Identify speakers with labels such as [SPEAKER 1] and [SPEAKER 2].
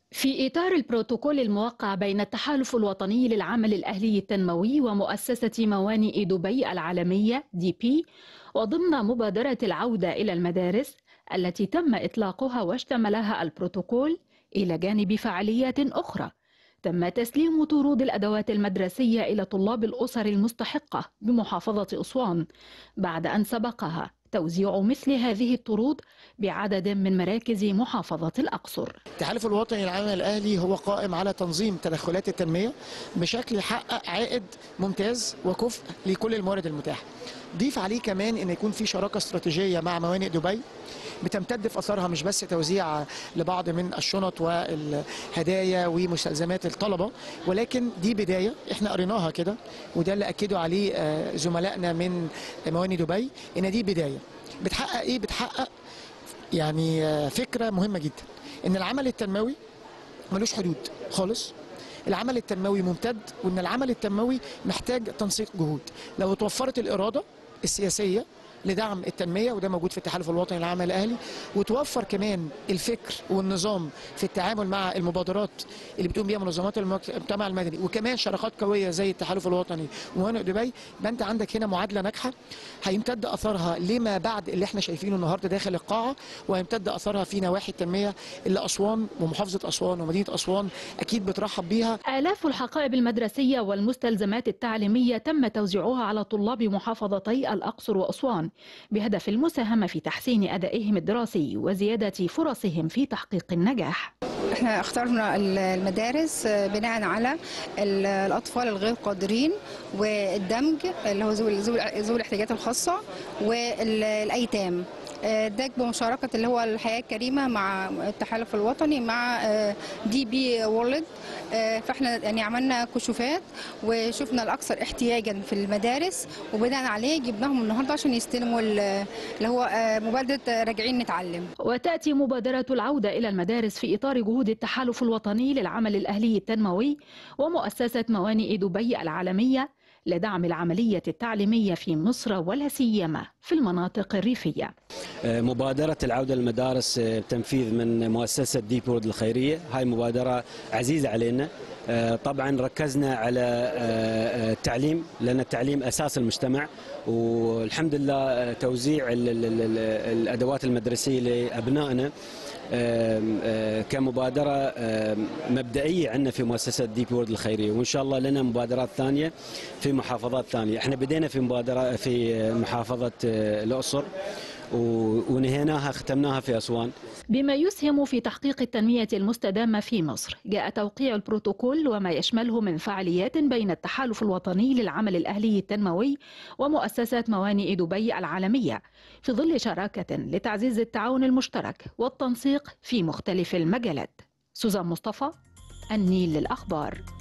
[SPEAKER 1] في إطار البروتوكول الموقع بين التحالف الوطني للعمل الأهلي التنموي ومؤسسة موانئ دبي العالمية دي بي وضمن مبادرة العودة إلى المدارس التي تم إطلاقها واشتملها البروتوكول إلى جانب فعاليات أخرى تم تسليم طرود الأدوات المدرسية إلى طلاب الأسر المستحقة بمحافظة أسوان بعد أن سبقها توزيع مثل هذه الطرود بعدد من مراكز محافظة الأقصر
[SPEAKER 2] التحالف الوطني للعمل الأهلي هو قائم على تنظيم تدخلات التنمية بشكل يحقق عائد ممتاز وكفء لكل الموارد المتاحة ضيف عليه كمان ان يكون في شراكه استراتيجيه مع موانئ دبي بتمتد في اثرها مش بس توزيع لبعض من الشنط والهدايا ومستلزمات الطلبه ولكن دي بدايه احنا قريناها كده وده اللي اكدوا عليه آه، زملائنا من موانئ دبي ان دي بدايه بتحقق ايه بتحقق يعني آه، فكره مهمه جدا ان العمل التنموي ملوش حدود خالص العمل التنموي ممتد وان العمل التنموي محتاج تنسيق جهود لو توفرت الاراده السياسيه لدعم التنميه وده موجود في التحالف الوطني للعمل الاهلي وتوفر كمان الفكر والنظام في التعامل مع المبادرات اللي بتقوم بيها منظمات المجتمع المدني وكمان شراكات قويه زي التحالف الوطني وموانئ دبي يبقى انت عندك هنا معادله ناجحه هيمتد اثرها لما بعد اللي احنا شايفينه النهارده داخل القاعه وهيمتد اثرها في نواحي التنميه اللي اسوان ومحافظه اسوان ومدينه اسوان اكيد بترحب بيها
[SPEAKER 1] آلاف الحقائب المدرسية والمستلزمات التعليمية تم توزيعها على طلاب محافظتي الأقصر وأسوان بهدف المساهمة في تحسين أدائهم الدراسي وزيادة فرصهم في تحقيق النجاح
[SPEAKER 3] احنا اخترنا المدارس بناء على ال- الاطفال الغير قادرين والدمج اللي هو ذوي ذوي ذوي الاحتياجات الخاصه والايتام آه، ده بمشاركه اللي هو الحياه الكريمه مع التحالف الوطني مع آه، دي بي وورلد آه، فاحنا يعني عملنا كشوفات وشفنا الاكثر احتياجا في المدارس وبناء عليه جبناهم النهارده عشان يستلموا ال- اللي هو آه، مبادره راجعين نتعلم
[SPEAKER 1] وتأتي مبادرة العودة إلى المدارس في إطار جهود التحالف الوطني للعمل الأهلي التنموي ومؤسسة موانئ دبي العالمية لدعم العملية التعليمية في مصر ولا سيما في المناطق الريفية
[SPEAKER 4] مبادرة العودة للمدارس آه، تنفيذ من مؤسسة ديب وورد الخيرية هاي مبادرة عزيزة علينا آه، طبعا ركزنا على آه، آه، التعليم لأن التعليم أساس المجتمع والحمد لله آه، توزيع ال- ال- ال- الأدوات المدرسية لأبنائنا آم، آه، كمبادرة آم، مبدئية عندنا في مؤسسة ديب وورد الخيرية وإن شاء الله لنا مبادرات ثانية في محافظات ثانية احنا بدينا في مبادرة في محافظة آه، الأقصر و- ونهيناها ختمناها في أسوان
[SPEAKER 1] بما يسهم في تحقيق التنمية المستدامة في مصر جاء توقيع البروتوكول وما يشمله من فعاليات بين التحالف الوطني للعمل الأهلي التنموي ومؤسسة موانئ دبي العالمية في ظل شراكة لتعزيز التعاون المشترك والتنسيق في مختلف المجالات سوزان مصطفى النيل للأخبار